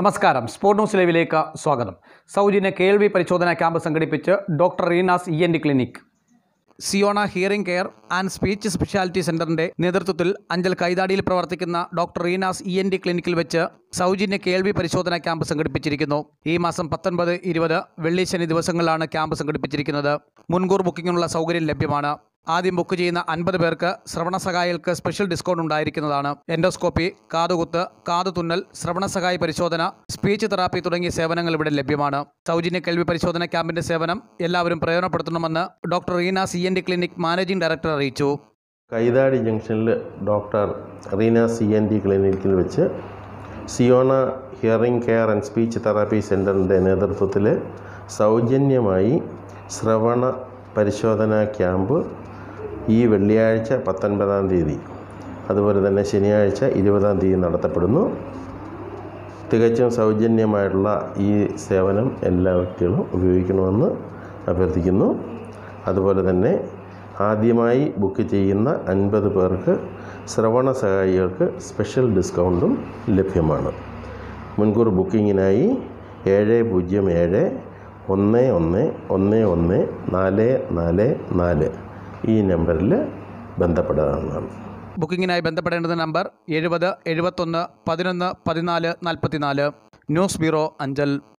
നമസ്കാരം sport news ലൈവിലേക്ക് സ്വാഗതം സൗജന്യ കേൾവി പരിശോധനാ ക്യാമ്പ് സംഘടിപ്പിച്ച് doctor Reena's E N T clinic Ziona hearing care and speech speciality സെന്ററിന്റെ നേതൃത്വത്തിൽ അഞ്ചൽ കൈതാടിയിൽ പ്രവർത്തിക്കുന്ന doctor Reena's E N T ക്ലിനിക്കിൽ വെച്ച് സൗജന്യ കേൾവി പരിശോധനാ ക്യാമ്പ് സംഘടിപ്പിച്ചിരിക്കുന്നു ഈ മാസം പത്തൊൻപത് ഇരുപത് വെള്ളി ശനി ദിവസങ്ങളിലാണ് ക്യാമ്പ് സംഘടിപ്പിച്ചിരിക്കുന്നത് മുൻകൂർ ബുക്കിങ്ങിനുള്ള സൗകര്യം ലഭ്യമാണ് ആദ്യം ബുക്ക് ചെയ്യുന്ന അൻപത് പേർക്ക് ശ്രവണ സഹായികൾക്ക് സ്പെഷ്യൽ ഡിസ്കൗണ്ട് ഉണ്ടായിരിക്കുന്നതാണ് എൻഡോസ്കോപ്പി കാതുകുത്ത് കാതു തുന്നൽ ശ്രവണ സഹായി പരിശോധന സ്പീച്ച് തെറാപ്പി തുടങ്ങിയ സേവനങ്ങൾ ഇവിടെ ലഭ്യമാണ് സൗജന്യ കേൾവി പരിശോധന ക്യാമ്പിന്റെ സേവനം എല്ലാവരും പ്രയോജനപ്പെടുത്തണമെന്ന് doctor Reena E N T clinic managing director അറിയിച്ചു കൈതാടി ജംഗ്ഷനിൽ doctor Reena E N T ക്ലിനിക്കിൽ വെച്ച് Ziona hearing care and speech therapy സെൻറ്ററിൻ്റെ നേതൃത്വത്തിൽ സൗജന്യമായി ശ്രവണ പരിശോധനാ ക്യാമ്പ് ഈ വെള്ളിയാഴ്ച പത്തൊൻപതാം തീയതി അതുപോലെ തന്നെ ശനിയാഴ്ച ഇരുപതാം തീയതി നടത്തപ്പെടുന്നു തികച്ചും സൗജന്യമായിട്ടുള്ള ഈ സേവനം എല്ലാ വ്യക്തികളും ഉപയോഗിക്കണമെന്ന് അഭ്യർത്ഥിക്കുന്നു അതുപോലെ തന്നെ ആദ്യമായി ബുക്ക് ചെയ്യുന്ന അൻപത് പേർക്ക് ശ്രവണ സഹായികൾക്ക് സ്പെഷ്യൽ ഡിസ്കൗണ്ടും ലഭ്യമാണ് മുൻകൂർ ബുക്കിങ്ങിനായി ഏഴ് പൂജ്യം ഏഴ് ഒന്ന് ഒന്ന് ഒന്ന് ഒന്ന് നാല് നാല് നാല് ഈ നമ്പറിൽ ബന്ധപ്പെടാവുന്നതാണ് ബുക്കിങ്ങിനായി ബന്ധപ്പെടേണ്ടുന്ന നമ്പർ എഴുപത് എഴുപത്തൊന്ന് പതിനൊന്ന് പതിനാല് നാൽപ്പത്തിനാല് ന്യൂസ് ബ്യൂറോ അഞ്ചൽ